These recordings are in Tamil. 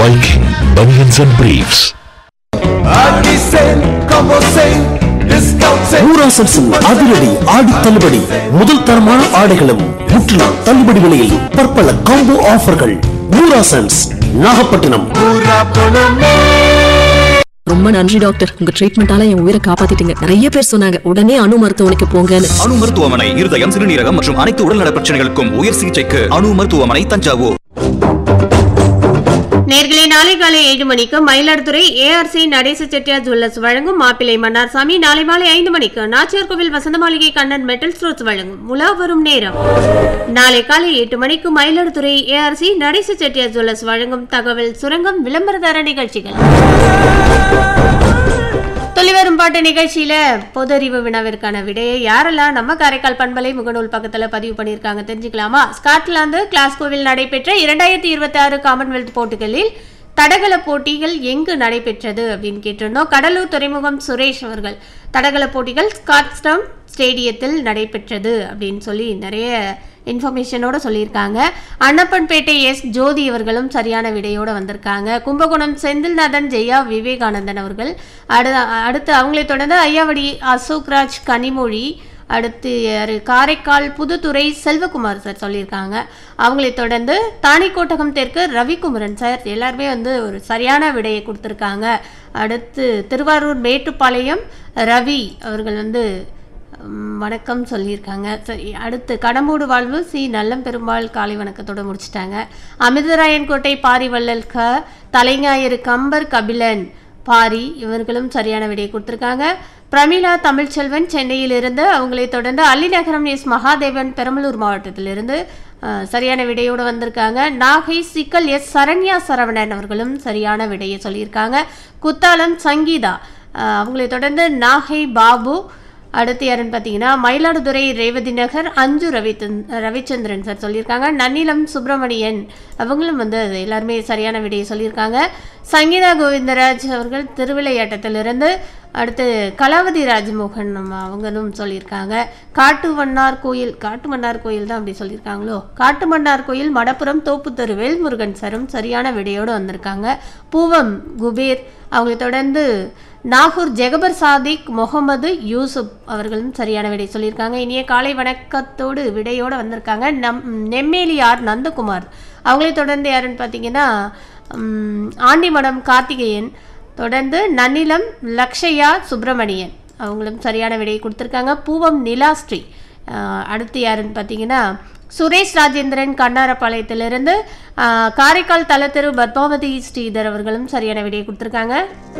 Viking Bunions and Briefs. ஊராசன்ஸின் அதிரடி ஆடி தள்ளுபடி முதல் தரமான ஆடைகளும் முற்றிலும் தள்ளுபடி விலையில் பற்பல காம்போ ஆஃபர்கள் ஊராசன்ஸ் நாகப்பட்டினம் ரொம்ப நன்றி டாக்டர் உங்க ட்ரீட்மெண்டால என் உயிரை காப்பாத்திட்டீங்க நிறைய பேர் சொன்னாங்க உடனே அணு மருத்துவமனைக்கு போங்கன்னு அணு மருத்துவமனை இருதயம் சிறுநீரகம் மற்றும் அனைத்து உடல்நல பிரச்சனைகளுக்கும் உயர் சிகிச்சைக்கு அணு மருத்துவமனை தஞ்சாவூர் நேர்களே நாளை காலை ஏழு மணிக்கு மயிலாடுதுறை ஏஆர்சி நடேச செட்டியார் ஜுவல்லர்ஸ் வழங்கும் மாப்பிள்ளை மன்னார்சாமி நாளை மாலை ஐந்து மணிக்கு நாச்சியார் கோவில் வசந்த மாளிகை கண்ணன் மெட்டல் ஸ்டோர்ஸ் வழங்கும் உலா வரும் நேரம் நாளை காலை எட்டு மணிக்கு மயிலாடுதுறை ஏஆர்சி நடேச செட்டியார் ஜுவல்லர்ஸ் வழங்கும் தகவல் சுரங்கம் விளம்பரதார நிகழ்ச்சிகள் தொலைவரும் பாட்டு நிகழ்ச்சியில பொது அறிவு வினாவிற்கான விடையை யாரெல்லாம் நம்ம காரைக்கால் பண்பலை முகநூல் பக்கத்துல பதிவு பண்ணியிருக்காங்க தெரிஞ்சுக்கலாமா ஸ்காட்லாந்து கிளாஸ்கோவில் நடைபெற்ற இரண்டாயிரத்தி இருபத்தி ஆறு காமன்வெல்த் போட்டிகளில் தடகள போட்டிகள் எங்கு நடைபெற்றது அப்படின்னு கேட்டிருந்தோம் கடலூர் துறைமுகம் சுரேஷ் அவர்கள் தடகள போட்டிகள் ஸ்காட்ஸ்டம் ஸ்டேடியத்தில் நடைபெற்றது அப்படின்னு சொல்லி நிறைய இன்ஃபர்மேஷனோட சொல்லியிருக்காங்க அன்னப்பன்பேட்டை எஸ் ஜோதி அவர்களும் சரியான விடையோட வந்திருக்காங்க கும்பகோணம் செந்தில்நாதன் ஜெயா விவேகானந்தன் அவர்கள் அடு அடுத்து அவங்களை தொடர்ந்து ஐயாவடி அசோக்ராஜ் கனிமொழி அடுத்து யாரு காரைக்கால் புதுத்துறை செல்வகுமார் சார் சொல்லியிருக்காங்க அவங்களை தொடர்ந்து தாணிக்கோட்டகம் தெற்கு ரவிக்குமரன் சார் எல்லாருமே வந்து ஒரு சரியான விடையை கொடுத்துருக்காங்க அடுத்து திருவாரூர் மேட்டுப்பாளையம் ரவி அவர்கள் வந்து ம், வணக்கம் சொல்லியிருக்காங்க சரி அடுத்து கடம்பூடு வாழ்வு சி நல்லம் பெருமாள் காலை வணக்கத்தோட முடிச்சிட்டாங்க அமிர்தராயன் கோட்டை பாரிவள்ளல் க தலைஞாயிறு கம்பர் கபிலன் பாரி இவர்களும் சரியான விடையை கொடுத்துருக்காங்க பிரமிளா தமிழ்ச்செல்வன் சென்னையிலிருந்து அவங்களை தொடர்ந்து அள்ளிநகரம் எஸ் மகாதேவன் பெரம்பலூர் மாவட்டத்திலிருந்து அஹ், சரியான விடையோடு வந்திருக்காங்க நாகை சிக்கல் எஸ் சரண்யா சரவணன் அவர்களும் சரியான விடையை சொல்லியிருக்காங்க குத்தாலம் சங்கீதா அஹ், அவங்களை தொடர்ந்து நாகை பாபு அடுத்து யாருன்னு பார்த்தீங்கன்னா மயிலாடுதுறை ரேவதி நகர் அஞ்சு ரவிச்சந் ரவிச்சந்திரன் சார் சொல்லியிருக்காங்க நன்னிலம் சுப்பிரமணியன் அவங்களும் வந்து அது எல்லாருமே சரியான விடையை சொல்லியிருக்காங்க சங்கீதா கோவிந்தராஜ் அவர்கள் திருவிளையாட்டத்திலிருந்து அடுத்து கலாவதி ராஜமோகன் நம்ம அவங்களும் சொல்லியிருக்காங்க காட்டுமன்னார் கோயில் காட்டுமன்னார் கோயில் தான் அப்படி சொல்லியிருக்காங்களோ காட்டுமன்னார் கோயில் மடப்புறம் தோப்புத்தெரு வேல்முருகன் சாரும் சரியான விடையோடு வந்திருக்காங்க பூவம் குபேர் அவங்களை தொடர்ந்து நாகூர் ஜெகபர் சாதிக் முகமது யூசுப் அவர்களும் சரியான விடை சொல்லியிருக்காங்க இனிய காலை வணக்கத்தோடு விடையோடு வந்திருக்காங்க நம் நெம்மேலியார் நந்தகுமார் அவங்களை தொடர்ந்து யாருன்னு பார்த்தீங்கன்னா ம், ஆண்டிமடம் கார்த்திகேயன் தொடர்ந்து நன்னிலம் லக்ஷயா சுப்பிரமணியன் அவங்களும் சரியான விடையை கொடுத்துருக்காங்க பூவம் நிலாஸ்ரீ அஹ், அடுத்து யாருன்னு பார்த்தீங்கன்னா சுரேஷ் ராஜேந்திரன் கண்ணாரப்பாளையத்திலிருந்து அஹ், காரைக்கால் தலத்தெரு பத்மாவதி ஸ்ரீதர் அவர்களும் சரியான விடையை கொடுத்துருக்காங்க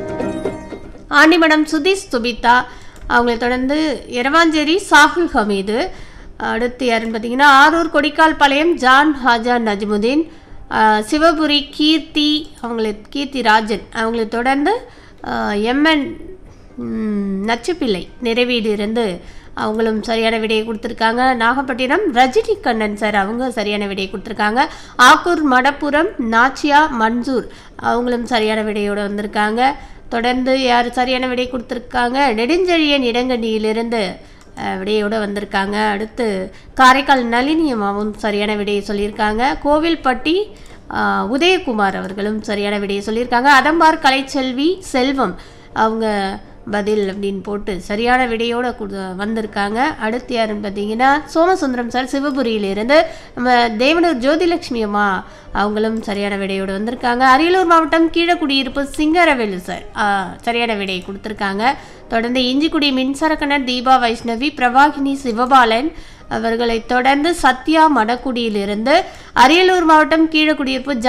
ஆண்டிமடம் சுதீஷ் சுபிதா அவங்களை தொடர்ந்து இரவாஞ்சேரி சாகுல் ஹமீது அடுத்து யாருன்னு பார்த்தீங்கன்னா ஆரூர் கொடிக்கால் பாளையம் ஜான் ஹாஜா நஜ்முதீன் ஆஹ் சிவபுரி கீர்த்தி அவங்களை கீர்த்தி ராஜன் அவங்களை தொடர்ந்து ஆஹ் எம்என் ம், நச்சுப்பிள்ளை நிறைவீடு இருந்து அவங்களும் சரியான விடையை கொடுத்துருக்காங்க நாகப்பட்டினம் ரஜினி கண்ணன் சார் அவங்க சரியான விடையை கொடுத்துருக்காங்க ஆக்கூர் மடப்புரம் நாச்சியா மன்சூர் அவங்களும் சரியான விடையோடு வந்திருக்காங்க தொடர்ந்து யார் சரியான விடை கொடுத்துருக்காங்க நெடுஞ்செழியன் இடங்கணியிலிருந்து அஹ், விடையோட வந்திருக்காங்க அடுத்து காரைக்கால் நளினி அம்மாவும் சரியான விடையை சொல்லியிருக்காங்க கோவில்பட்டி அஹ், உதயகுமார் அவர்களும் சரியான விடையை சொல்லியிருக்காங்க அதம்பார் கலைச்செல்வி செல்வம் அவங்க பதில் அப்படின்னு போட்டு சரியான விடையோட குடு- வந்திருக்காங்க அடுத்து யாருன்னு பார்த்தீங்கன்னா சோமசுந்தரம் சார் சிவபுரியிலிருந்து நம்ம தேவனூர் ஜோதிலட்சுமி அம்மா அவங்களும் சரியான விடையோடு வந்திருக்காங்க அரியலூர் மாவட்டம் கீழக்குடியிருப்பு சிங்கரவேலு சார் ஆ, சரியான விடையை கொடுத்துருக்காங்க தொடர்ந்து இஞ்சிக்குடி மின்சரக்கணர் தீபா வைஷ்ணவி பிரவாகினி சிவபாலன் அவர்களை தொடர்ந்து சத்யா மடக்குடியிலிருந்து அரியலூர் மாவட்டம் கீழக்குடியிருப்பு